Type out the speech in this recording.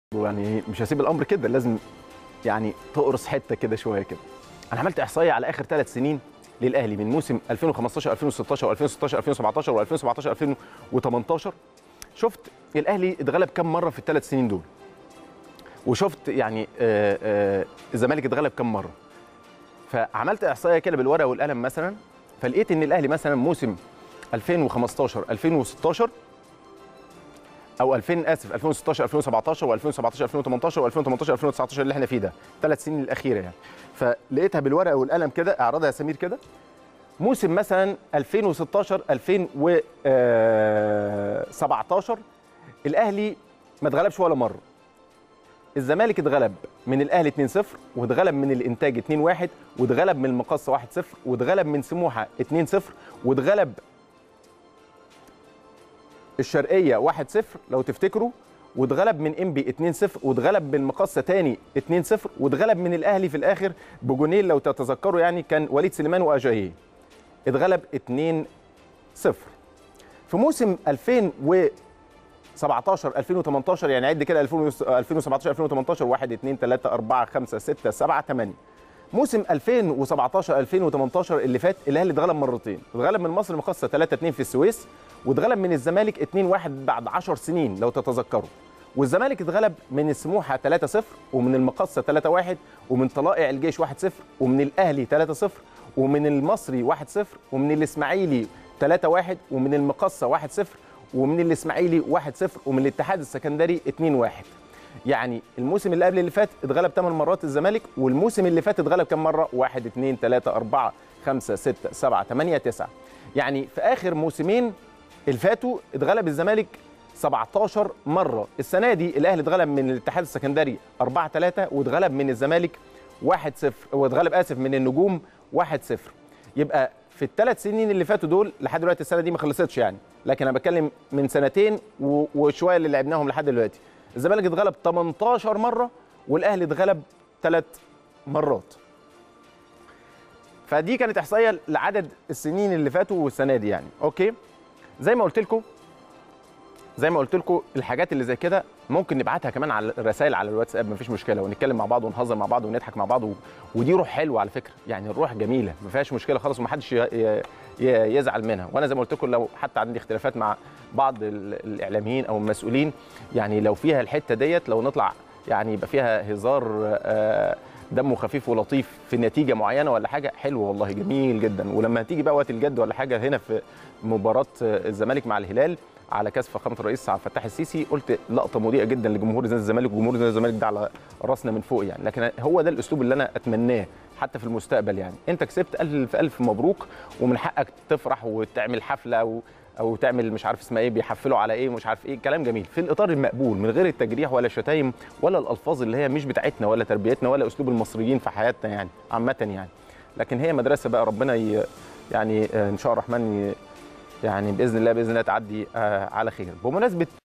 يعني مش هسيب الامر كده لازم يعني تقرص حته كده شويه كده انا عملت احصائيه على اخر ثلاث سنين للاهلي من موسم 2015 2016 2016 2017 و2017 2018 شفت الاهلي اتغلب كم مره في الثلاث سنين دول وشفت يعني آه، آه، الزمالك اتغلب كم مره فعملت احصائيه كده بالورقه والقلم مثلا فلقيت ان الاهلي مثلا موسم 2015 2016 او 2000 اسف 2016 2017 و2017 2018 و2018 2019 اللي احنا فيه ده ثلاث سنين الاخيره يعني فلقيتها بالورقه والقلم كده اعرضها يا سمير كده موسم مثلا 2016 2017 الاهلي ما اتغلبش ولا مره الزمالك اتغلب من الاهلي 2-0 واتغلب من الانتاج 2-1 واتغلب من المقصه 1-0 واتغلب من سموحه 2-0 واتغلب الشرقيه 1-0 لو تفتكروا واتغلب من انبي 2-0 واتغلب من المقصه تاني 2-0 واتغلب من الاهلي في الاخر بجونين لو تتذكروا يعني كان وليد سليمان واجاييه اتغلب 2-0 في موسم 2017 2018 يعني عد كده 2017 2018 1 2 3 4 5 6 7 8 موسم 2017 2018 اللي فات الاهلي اتغلب مرتين اتغلب من مصر المقاصه 3 2 في السويس واتغلب من الزمالك 2 1 بعد 10 سنين لو تتذكروا والزمالك اتغلب من السموحه 3 0 ومن المقاصه 3 1 ومن طلائع الجيش 1 0 ومن الاهلي 3 0 ومن المصري 1 0 ومن الاسماعيلي 3 1 ومن المقاصه 1 0 ومن الاسماعيلي 1 0 ومن الاتحاد السكندري 2 1 يعني الموسم اللي قبل اللي فات اتغلب 8 مرات الزمالك والموسم اللي فات اتغلب كم مره 1 2 3 4 5 6 7 8 9 يعني في اخر موسمين اللي فاتوا اتغلب الزمالك 17 مره السنه دي الاهلي اتغلب من الاتحاد السكندري 4 3 واتغلب من الزمالك 1 0 واتغلب اسف من النجوم 1 0 يبقى في الثلاث سنين اللي فاتوا دول لحد دلوقتي السنه دي ما خلصتش يعني لكن انا بتكلم من سنتين و- وشويه اللي لعبناهم لحد دلوقتي الزمالك اتغلب 18 مره والاهلي اتغلب ثلاث مرات فدي كانت احصائيه لعدد السنين اللي فاتوا والسنه دي يعني اوكي زي ما قلت لكم زي ما قلت لكم الحاجات اللي زي كده ممكن نبعتها كمان على الرسائل على الواتساب مفيش مشكله ونتكلم مع بعض ونهزر مع بعض ونضحك مع بعض و... ودي روح حلوه على فكره يعني الروح جميله ما فيهاش مشكله خالص ومحدش ي... ي... ي- يزعل منها وانا زي ما قلت لكم لو حتى عندي اختلافات مع بعض ال- الاعلاميين او المسؤولين يعني لو فيها الحته ديت لو نطلع يعني يبقى فيها هزار آه، دمه خفيف ولطيف في نتيجه معينه ولا حاجه حلو والله جميل جدا ولما تيجي بقى وقت الجد ولا حاجه هنا في مباراه الزمالك مع الهلال على كاس فخامه الرئيس عبد الفتاح السيسي قلت لقطه مضيئه جدا لجمهور نادي الزمالك وجمهور نادي الزمالك ده على راسنا من فوق يعني لكن هو ده الاسلوب اللي انا اتمناه حتى في المستقبل يعني انت كسبت الف الف مبروك ومن حقك تفرح وتعمل حفله او او تعمل مش عارف اسمها ايه بيحفلوا على ايه مش عارف ايه كلام جميل في الاطار المقبول من غير التجريح ولا الشتايم ولا الالفاظ اللي هي مش بتاعتنا ولا تربيتنا ولا اسلوب المصريين في حياتنا يعني عامه يعني لكن هي مدرسه بقى ربنا ي... يعني آه، ان شاء الله الرحمن ي... يعني باذن الله باذن الله تعدي آه، على خير بمناسبه